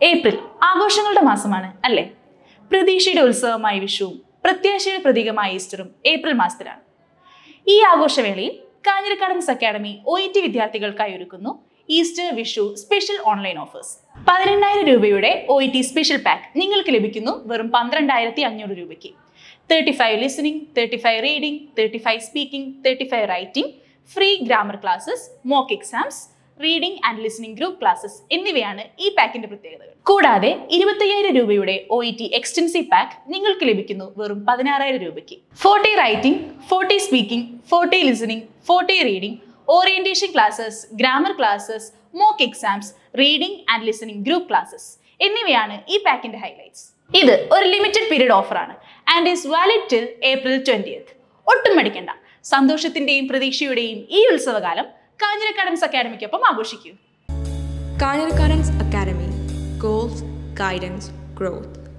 April ആഘോഷങ്ങളുടെ മാസമാണ് അല്ലേ പ്രതീക്ഷയുടെ ഉത്സവമായ വിഷുവും പ്രത്യാശയുടെ പ്രതീകമായ ഈസ്റ്ററും ഏപ്രിൽ മാസത്തിലാണ് ഈ ആഘോഷവേളയിൽ Kanjirakkadans academy O E T വിദ്യാർത്ഥികൾക്കായി ഒരുക്കുന്നു Easter Vishu special online offers പതിനെണ്ണായിരം രൂപയുടെ O E T special pack നിങ്ങൾക്ക് ലഭിക്കുന്നു വെറും പന്ത്രണ്ടായിരത്തി അഞ്ഞൂറ് രൂപയ്ക്ക് thirty five listening thirty five reading thirty five speaking thirty five writing free grammar classes mock exams reading and listening group classes എന്നിവയാണ് ഈ പാക്കിന്റെ പ്രത്യേകതകൾ കൂടാതെ ഇരുപത്തയ്യായിരം രൂപയുടെ O E T extensive pack നിങ്ങൾക്ക് ലഭിക്കുന്നു വെറും പതിനാറായിരം രൂപയ്ക്ക് forty writing forty speaking forty listening forty reading orientation classes grammar classes mock exams reading and listening group classes എന്നിവയാണ് ഈ പാക്കിന്റെ ഹൈലൈറ്റ്സ് ഇത് ഒരു ലിമിറ്റഡ് പീരീഡ് ഓഫറാണ് and is valid till April twentieth ഒട്ടും മടിക്കണ്ട സന്തോഷത്തിന്റെയും പ്രതീക്ഷയുടെയും ഈ ഉത്സവകാലം കാഞ്ഞിരക്കാടൻസ് അക്കാദമിക്കൊപ്പം ആഘോഷിക്കൂ Kanyakarans Academy Goals, Guidance, Growth.